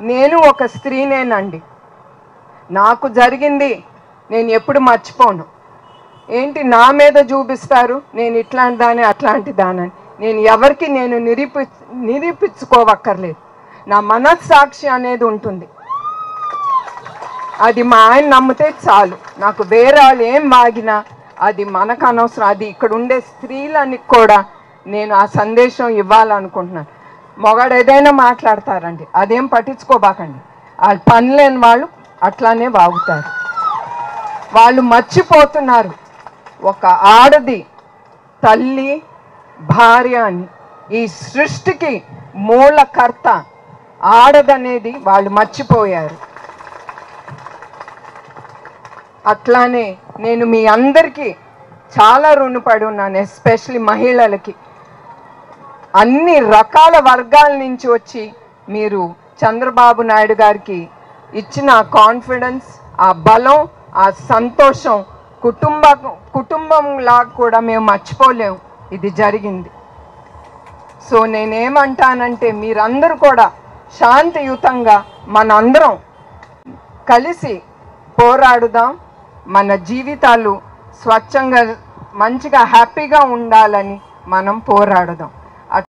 నేను ఒక స్త్రీనేనండి నాకు జరిగింది నేను ఎప్పుడు మర్చిపోను ఏంటి నా మీద చూపిస్తారు నేను ఇట్లాంటి దాని అట్లాంటి దానని నేను ఎవరికి నేను నిరూపి నిరూపించుకోవక్కర్లేదు నా మనస్సాక్షి అనేది ఉంటుంది అది మా ఆయన నమ్మితే చాలు నాకు వేరే వాళ్ళు ఏం వాగినా అది మనకు అనవసరం అది ఇక్కడ ఉండే స్త్రీలని కూడా నేను ఆ సందేశం ఇవ్వాలనుకుంటున్నాను మొగాడు ఏదైనా మాట్లాడతారండి అదేం పట్టించుకోబాకండి వాళ్ళు పనిలేని వాళ్ళు అట్లానే వాగుతారు వాళ్ళు మర్చిపోతున్నారు ఒక ఆడది తల్లి భార్య అని ఈ సృష్టికి మూలకర్త ఆడదనేది వాళ్ళు మర్చిపోయారు అట్లానే నేను మీ అందరికీ చాలా రుణపడి ఉన్నాను ఎస్పెషలీ మహిళలకి అన్ని రకాల వర్గాల నుంచి వచ్చి మీరు చంద్రబాబు నాయుడు గారికి ఇచ్చిన ఆ కాన్ఫిడెన్స్ ఆ బలం ఆ సంతోషం కుటుంబ కుటుంబంలా కూడా మేము మర్చిపోలేము ఇది జరిగింది సో నేనేమంటానంటే మీరందరూ కూడా శాంతియుతంగా మనందరం కలిసి పోరాడుదాం మన జీవితాలు స్వచ్ఛంగా మంచిగా హ్యాపీగా ఉండాలని మనం పోరాడుదాం